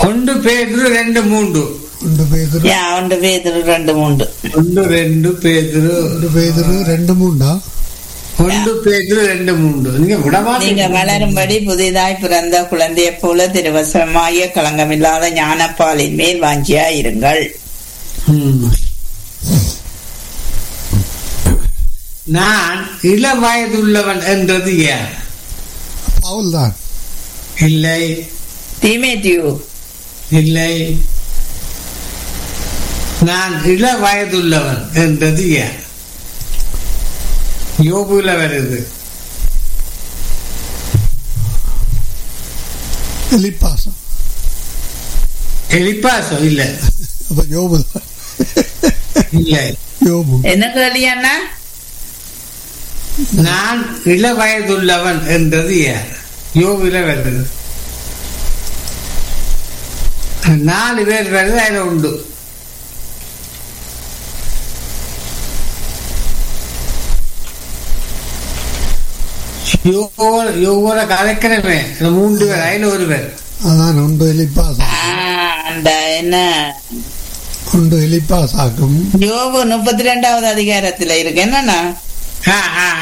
ஒன்று பேதுரு ரெண்டு மூன்று ஒன்று பேதுரு யா ஒன்று பேதுரு ரெண்டு மூன்று ஒன்று ரெண்டு பேதுரு ஒன்று பேதுரு ரெண்டு மூண்டா ஒன்று பேதுரு ரெண்டு மூன்று நீங்க விடமா நீங்க வளரும்படி புதிதாய் பிறந்த குழந்தையைப் போல திருவசமாய களங்கமில்லாத ஞானப்பாலின் மேல் வாஞ்சியா இருங்கள் ம். நான் இள வயதுள்ளவன் என்றது யார் பவுல் தான் இல்லை தீமேத்தியூ இல்லை நான் இள வயதுள்ளவன் என்றது யார் யோபுல வருது எலிப்பாசம் எலிப்பாசோ இல்ல அப்ப யோபு தான் இல்லை யோபு என்ன கேள்வியாண்ணா நான் இள வயதுள்ளவன் என்றது யார் யோபுல வருது நாலு பேர் வருது அதுல உண்டு யோகோட யோகோட கலக்கிறமே இந்த மூன்று பேர் அதுல ஒரு பேர் அதான் ஒன்று எலிப்பாசம் ஆ, அந்த என்ன ஒன்று எலிப்பாசாக்கும் யோபு முப்பத்தி ரெண்டாவது அதிகாரத்துல இருக்கு என்னன்னா ஆ, ஆ,